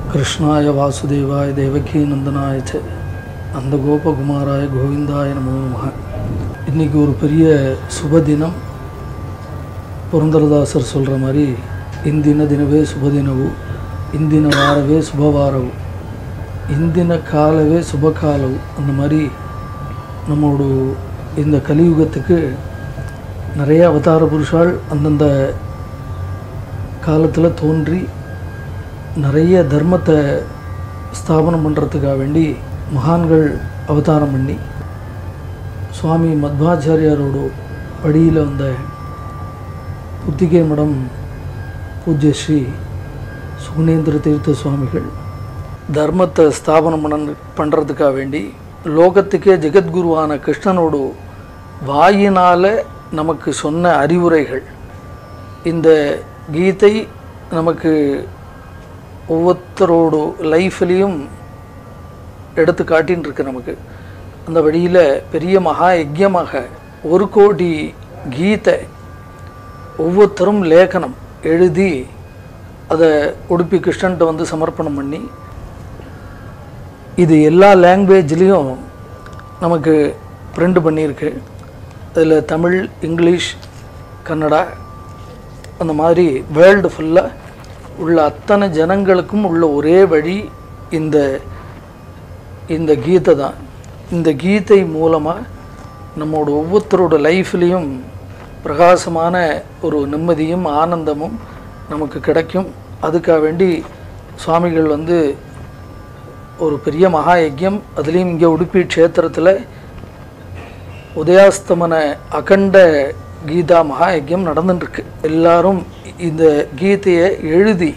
கிருஷ்ணாய வாசுதேவாய தேவகி நந்தனாய ச நந்தகோபகுமாராய கோவிந்தாய நமோ நமः இன்றைக்கி ஒரு பெரிய சுப தினம் ಪುರಂದರದಾಸರು சொல்கிற மாதிரி ಇಂದಿನ ದಿನವೇ ಶುಭ ದಿನವು ಇಂದಿನ ವಾರವೇ ಶುಭವಾರವು ಇಂದಿನ காலவே சுப காலவு அந்த மாதிரி நம்மோட இந்த கலியுகத்துக்கு நிறைய அவதார புருஷால் அந்தந்த காலத்தில் தோன்றி நிறைய தர்மத்தை ஸ்தாபனம் பண்ணுறதுக்காக வேண்டி மகான்கள் அவதாரம் பண்ணி சுவாமி மத்வாச்சாரியாரோட வழியில் வந்த புத்திகை மடம் பூஜ்ய ஸ்ரீ சுகுணேந்திர தீர்த்த சுவாமிகள் தர்மத்தை ஸ்தாபனம் பண்ண பண்ணுறதுக்காக வேண்டி லோகத்துக்கே ஜெகத்குருவான கிருஷ்ணனோடு வாயினால் நமக்கு சொன்ன அறிவுரைகள் இந்த கீதை நமக்கு ஒவ்வொருத்தரோட லைஃப்லேயும் எடுத்து காட்டின்னு இருக்கு நமக்கு அந்த வழியில் பெரிய மகா யஜ்யமாக ஒரு கோடி கீதை ஒவ்வொருத்தரும் லேಖனம் எழுதி அதை உடுப்பி கிருஷ்ணன்ட்ட வந்து சமர்ப்பணம் பண்ணி இது எல்லா லாங்குவேஜ்லேயும் நமக்கு பிரிண்ட் பண்ணியிருக்கு அதில் தமிழ் இங்கிலீஷ் கன்னடா அந்த மாதிரி வேர்ல்டு ஃபுல்லாக உள்ள அத்தனை ஜனங்களுக்கும் உள்ள ஒரே வழி இந்த இந்த கீதை தான் இந்த கீதை மூலமாக நம்மோட ஒவ்வொருத்தரோட லைஃப்லேயும் பிரகாசமான ஒரு நிம்மதியும் ஆனந்தமும் நமக்கு கிடைக்கும் அதுக்காக வேண்டி சுவாமிகள் வந்து ஒரு பெரிய மகா யஜ்யம் அதுலேயும் இங்கே உடுப்பி க்ஷேத்திரத்தில் உதயாஸ்தமன அகண்ட கீதா மகா யஜ்யம் நடந்துட்டுருக்கு எல்லாரும் இந்த கீதையை எழுதி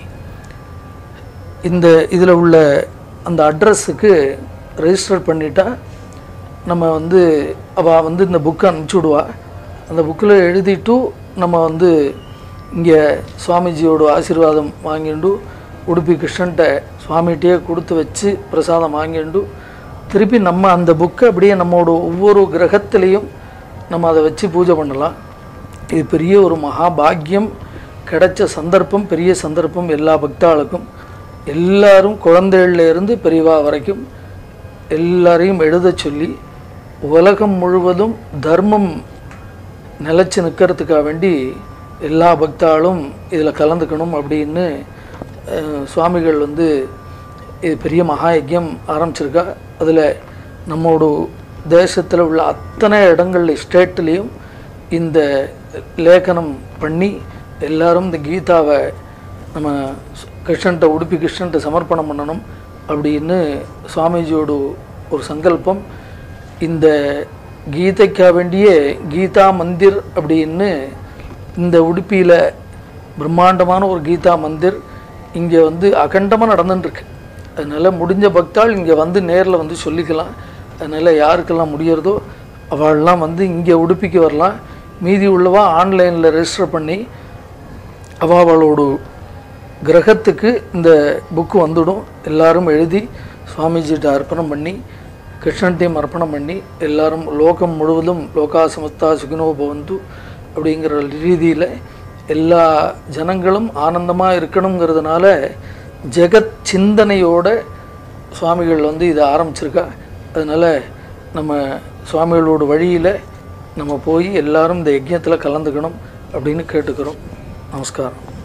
இந்த இதில் உள்ள அந்த அட்ரஸுக்கு ரெஜிஸ்டர் பண்ணிட்டா நம்ம வந்து அவள் வந்து இந்த புக்கை அனுப்பிச்சி விடுவா அந்த புக்கில் எழுதிட்டு நம்ம வந்து இங்கே சுவாமிஜியோட ஆசீர்வாதம் வாங்கிண்டு உடுப்பி கிருஷ்ணன்ட்ட சுவாமிகிட்டே கொடுத்து வச்சு பிரசாதம் வாங்கிண்டு திருப்பி நம்ம அந்த புக்கை அப்படியே நம்மளோட ஒவ்வொரு கிரகத்திலையும் நம்ம அதை வச்சு பூஜை பண்ணலாம் இது பெரிய ஒரு மகா பாக்கியம் கிடைச்ச சந்தர்ப்பம் பெரிய சந்தர்ப்பம் எல்லா பக்தாளுக்கும் எல்லாரும் குழந்தைகள்ல இருந்து பெரியவா வரைக்கும் எல்லாரையும் எழுத சொல்லி உலகம் முழுவதும் தர்மம் நிலச்சி நிற்கிறதுக்காக வேண்டி எல்லா பக்தாளும் இதில் கலந்துக்கணும் அப்படின்னு அஹ், சுவாமிகள் வந்து இது பெரிய மகா யஜ்யம் ஆரம்பிச்சிருக்கா அதில் நம்மோட தேசத்தில் உள்ள அத்தனை இடங்கள்ல ஸ்டேட்லேயும் இந்த லேಖனம் பண்ணி எல்லாரும் இந்த கீதாவை நம்ம கிருஷ்ணன்ட்ட உடுப்பி கிருஷ்ணன்ட்ட சமர்ப்பணம் பண்ணணும் அப்படின்னு சுவாமிஜியோட ஒரு சங்கல்பம் இந்த கீதைக்காக வேண்டிய கீதா மந்திர் அப்படின்னு இந்த உடுப்பியில் பிரம்மாண்டமான ஒரு கீதா மந்திர் இங்கே வந்து அகண்டமாக நடந்துட்டுருக்கு அதனால் முடிஞ்ச பக்தாள் இங்கே வந்து நேரில் வந்து சொல்லிக்கலாம் அதனால் யாருக்கெல்லாம் முடியறதோ அவள்லாம் வந்து இங்கே உடுப்பிக்கு வரலாம் மீதி உள்ளவா ஆன்லைனில் ரெஜிஸ்டர் பண்ணி அவ அவளோட கிரகத்துக்கு இந்த புக்கு வந்துடும் எல்லாரும் எழுதி சுவாமிஜிட்ட அர்ப்பணம் பண்ணி கிருஷ்ணன்ட்டையும் அர்ப்பணம் பண்ணி எல்லாரும் லோகம் முழுவதும் லோகா சமஸ்தா சுகினோ பவந்து அப்படிங்கிற ரீதியில் எல்லா ஜனங்களும் ஆனந்தமாக இருக்கணுங்கிறதுனால ஜெகத் சிந்தனையோட சுவாமிகள் வந்து இதை ஆரம்பிச்சிருக்கா அதனால் நம்ம சுவாமிகளோட வழியில் நம்ம போய் எல்லாரும் இந்த யஜ்யத்தில் கலந்துக்கணும் அப்படின்னு கேட்டுக்கிறோம் நமஸ்காரம்